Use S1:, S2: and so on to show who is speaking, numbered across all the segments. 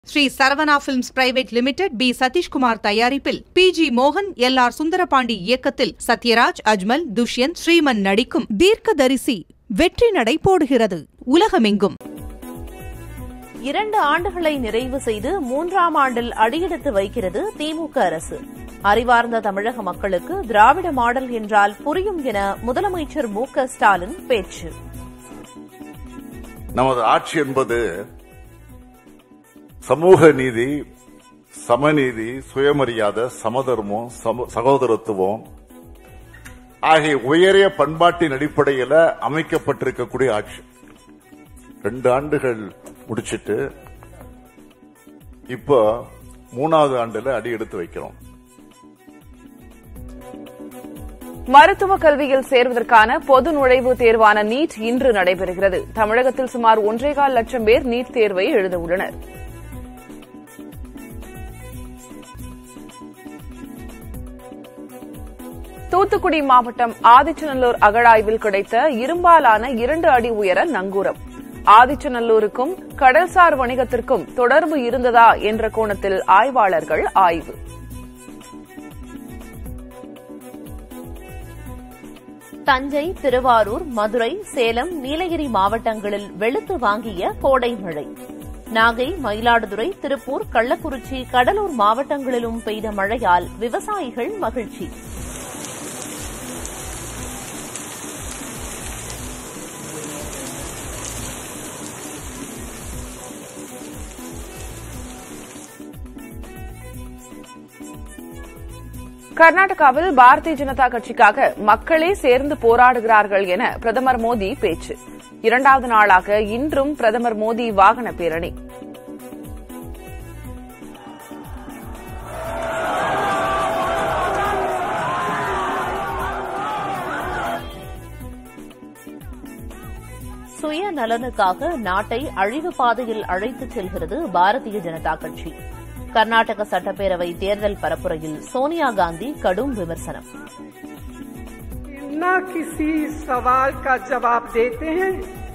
S1: Sri Saravana films private limited P Sathishkumar தயாரிப்பில் P G மோகன் L R Sundarapandi இயக்கத்தில் சத்யராஜ் அஜ்மல் துஷ்யந்த் ஸ்ரீமன் நடிக்கும் தீர்க்கதரிசி வெற்றி நடை போடுகிறது உலகமெங்கும்
S2: இரண்டு ஆண்டுகளை நிறைவு செய்து மூன்றாம் ஆண்டில் அடியெடுத்து வைக்கிறது திமுக அரசு அறிவார்ந்த தமிழக மக்களுக்கு திராவிட மாடல் என்றால் புரியும் என முதலமைச்சர் மு க ஸ்டாலின் பேச்சு
S3: நமது ஆட்சி என்பது சமூக நீதி சமநீதி சுயமரியாதை சமதர்மம் சம- சகோதரத்துவம் ஆகிய உயரிய பண்பாட்டின் அடிப்படையில் அமைக்கப்பட்டிருக்கக்கூடிய ஆட்சி ரெண்டு ஆண்டுகள் முடிச்சிட்டு இப்போ மூணாவது ஆண்டுல அடி எடுத்து வைக்கிறோம்
S4: மருத்துவ கல்வியில் சேர்வதற்கான பொது நுழைவுத் தேர்வான நீட் இன்று நடைபெறுகிறது தமிழகத்தில் சுமார் ஒன்றேகால் லட்சம் பேர் நீட் தேர்வை எழுத உள்ளனர் தூத்துக்குடி மாவட்டம் ஆதிச்சநல்லூர் அகழாய்வில் கிடைத்த இரும்பாலான இரண்டு அடி உயர நங்கூரம் ஆதிச்சநல்லூருக்கும் கடல்சார் வணிகத்திற்கும் தொடர்பு இருந்ததா என்ற கோணத்தில் ஆய்வாளர்கள் ஆய்வு
S2: தஞ்சை திருவாரூர் மதுரை சேலம் நீலகிரி மாவட்டங்களில் வெளுத்து வாங்கிய கோடை மழை நாகை மயிலாடுதுறை திருப்பூர் கள்ளக்குறிச்சி கடலூர் மாவட்டங்களிலும் பெய்த மழையால் விவசாயிகள் மகிழ்ச்சி
S4: கர்நாடகாவில் பாரதிய ஜனதா கட்சிக்காக மக்களே சேர்ந்து போராடுகிறார்கள் என பிரதமர் மோடி பேச்சு இரண்டாவது நாளாக இன்றும் பிரதமர் மோடி வாகன பேரணி
S2: சுய நலனுக்காக நாட்டை அழிவு பாதையில் அழைத்துச் செல்கிறது பாரதிய ஜனதா கட்சி கர்நாடக சட்டப்பேரவை தேர்தல் பரப்புரையில் சோனியா காந்தி கடும் விமர்சனம்
S5: न किसी सवाल का जवाब देते हैं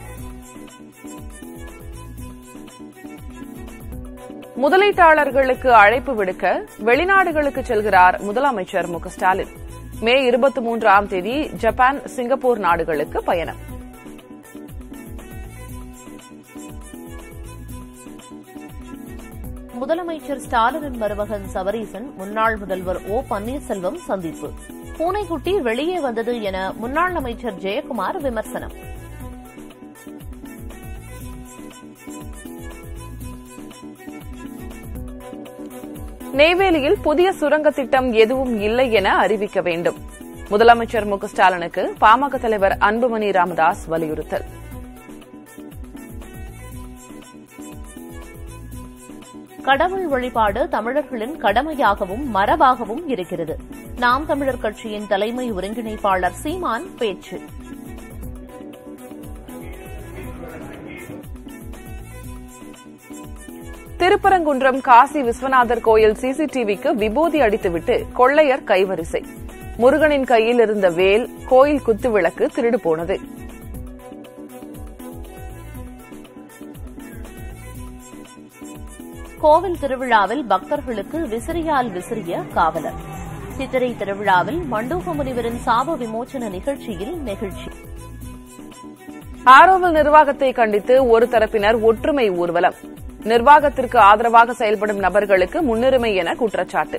S4: முதலீட்டாளர்களுக்கு அழைப்பு விடுக்க வெளிநாடுகளுக்கு செல்கிறார் முதலமைச்சர் மு க ஸ்டாலின் மே இருபத்தி மூன்றாம் தேதி ஜப்பான் சிங்கப்பூர் நாடுகளுக்கு பயணம்
S2: முதலமைச்சர் ஸ்டாலினின் மருமகன் சபரீசன் முன்னாள் முதல்வர் ஓ பன்னீர்செல்வம் சந்திப்பு பூனைக்குட்டி வெளியே வந்தது என முன்னாள் அமைச்சர் ஜெயக்குமார் விமர்சனம்
S4: நெய்வேலியில் புதிய சுரங்க திட்டம் எதுவும் இல்லை என அறிவிக்க வேண்டும் முதலமைச்சர் மு க ஸ்டாலினுக்கு பாமக தலைவர் அன்புமணி ராமதாஸ் வலியுறுத்தல்
S2: கடவுள் வழிபாடு தமிழர்களின் கடமையாகவும் மரபாகவும் இருக்கிறது நாம் தமிழர் கட்சியின் தலைமை ஒருங்கிணைப்பாளர் சீமான் பேச்சு
S4: திருப்பரங்குன்றம் காசி விஸ்வநாதர் கோயில் சிசிடிவிக்கு விபூதி அடித்துவிட்டு கொள்ளையர் கைவரிசை முருகனின் கையில் இருந்த வேல் கோயில் குத்துவிளக்கு திருடு போனது
S2: கோவில் திருவிழாவில் பக்தர்களுக்கு விசிறியால் விசிறிய காவலர் சித்திரை திருவிழாவில் மண்டூக முனிவரின் சாப விமோசன நிகழ்ச்சியில் நெகிழ்ச்சி
S4: ஆரோவில் நிர்வாகத்தை கண்டித்து ஒரு தரப்பினர் ஒற்றுமை ஊர்வலம் நிர்வாகத்திற்கு ஆதரவாக செயல்படும் நபர்களுக்கு முன்னுரிமை என குற்றச்சாட்டு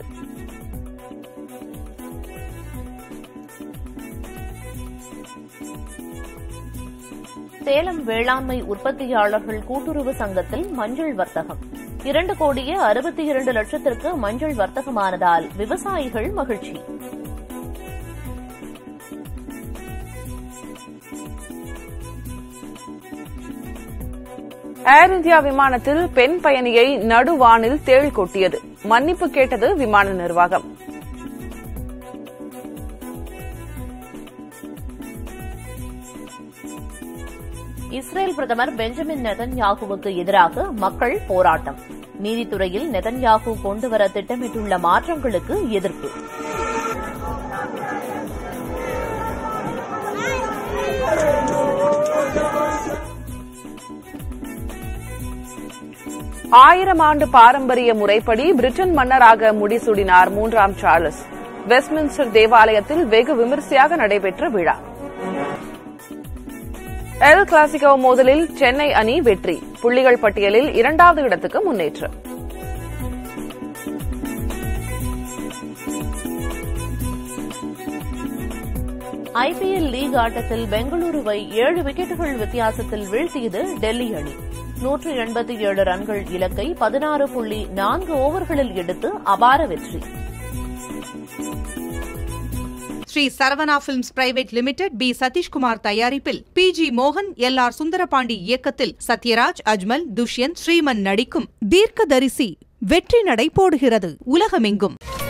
S2: சேலம் வேளாண்மை உற்பத்தியாளர்கள் கூட்டுறவு சங்கத்தில் மஞ்சள் வர்த்தகம் இரண்டு கோடியே அறுபத்தி இரண்டு லட்சத்திற்கு மஞ்சள் வர்த்தகமானதால் விவசாயிகள் மகிழ்ச்சி
S4: ஏர் இந்தியா விமானத்தில் பெண் பயணியை நடுவானில் தேள் கொட்டியது மன்னிப்பு கேட்டது விமான நிர்வாகம்
S2: இஸ்ரேல் பிரதமர் பெஞ்சமின் நெதன்யாகுவுக்கு எதிராக மக்கள் போராட்டம் நீதித்துறையில் நெதன்யாகு கொண்டுவர திட்டமிட்டுள்ள மாற்றங்களுக்கு எதிர்ப்பு
S4: ஆயிரம் ஆண்டு பாரம்பரிய முறைப்படி பிரிட்டன் மன்னராக முடிசூடினார் மூன்றாம் சார்லஸ் வெஸ்ட்மின்ஸ்டர் தேவாலயத்தில் வெகு விமரிசையாக நடைபெற்ற விழா எல் கிளாசிகோ மோதலில் சென்னை அணி வெற்றி புள்ளிகள் பட்டியலில் இரண்டாவது இடத்துக்கு முன்னேற்றம்
S2: ஐபிஎல் லீக் ஆட்டத்தில் பெங்களூருவை ஏழு விக்கெட்டுகள் வித்தியாசத்தில் வீழ்த்தியது டெல்லி அணி நூற்று எண்பத்தி ஏழு ரன்கள் இலக்கை பதினாறு புள்ளி நான்கு ஓவர்களில் எடுத்து அபார வெற்றி
S1: Sri Saravana films private limited P Sathishkumar தயாரிப்பில் பி ஜி மோகன் எல் ஆர் சுந்தரபாண்டி இயக்கத்தில் சத்யராஜ் அஜ்மல் துஷ்யந்த் ஸ்ரீமன் நடிக்கும் தீர்க்கதரிசி வெற்றி நடை போடுகிறது உலகமெங்கும்